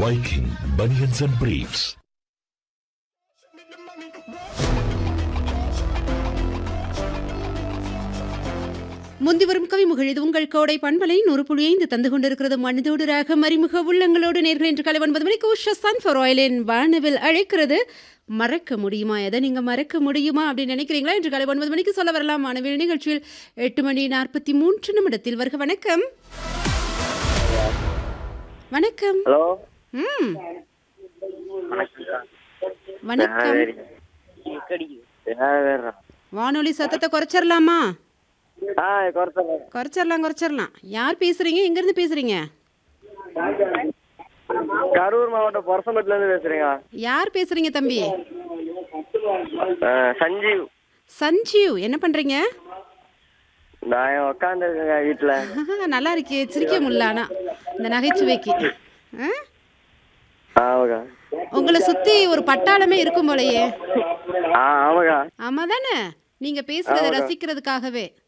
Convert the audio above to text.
Viking Bunions and Briefs. முந்தி வரும் கவிமுகள் இது உங்கள் கோடை பண்பலை நூறு புள்ளி ஐந்து தந்து கொண்டிருக்கிறது மனிதோடு ராக மறிமுக உள்ளங்களோடு நேர்கள் என்று காலை ஒன்பது மணிக்கு உஷா சன்ஃபர் ஆயிலின் வானவில் அழைக்கிறது மறக்க முடியுமா எதை நீங்கள் மறக்க முடியுமா அப்படின்னு நினைக்கிறீங்களா என்று காலை ஒன்பது மணிக்கு சொல்ல வரலாம் வானவில் நிகழ்ச்சியில் எட்டு மணி நாற்பத்தி மூன்று நிமிடத்தில் வருக வணக்கம் வணக்கம் ஹலோ ம் வணக்கம் வேற வானொலி சத்தத்தை குறைச்சிடலாமா ஆ குறைச்சல குறைச்சிடலாம் குறைச்சிடலாம் யார் பேசுறீங்க எங்கேருந்து பேசுறீங்க கரூர் மாவட்டம் பொரசம்பட்டுல இருந்து பேசுறீங்க யார் பேசுறீங்க தம்பி ஆ, சஞ்சீவ் சஞ்சீவ் என்ன பண்றீங்க நான் உட்காந்து இருக்கேங்க வீட்டுல நல்லா இருக்கே சிரிக்க முடியல ஆனா இந்த நகைச்சுவைக்கு ஆ? ஆமாக்கா உங்களை சுத்தி ஒரு பட்டாளமே இருக்கும் போலயே ஆ ஆமாக்கா ஆமா தானே நீங்க பேசுறத ரசிக்கிறதுக்காகவே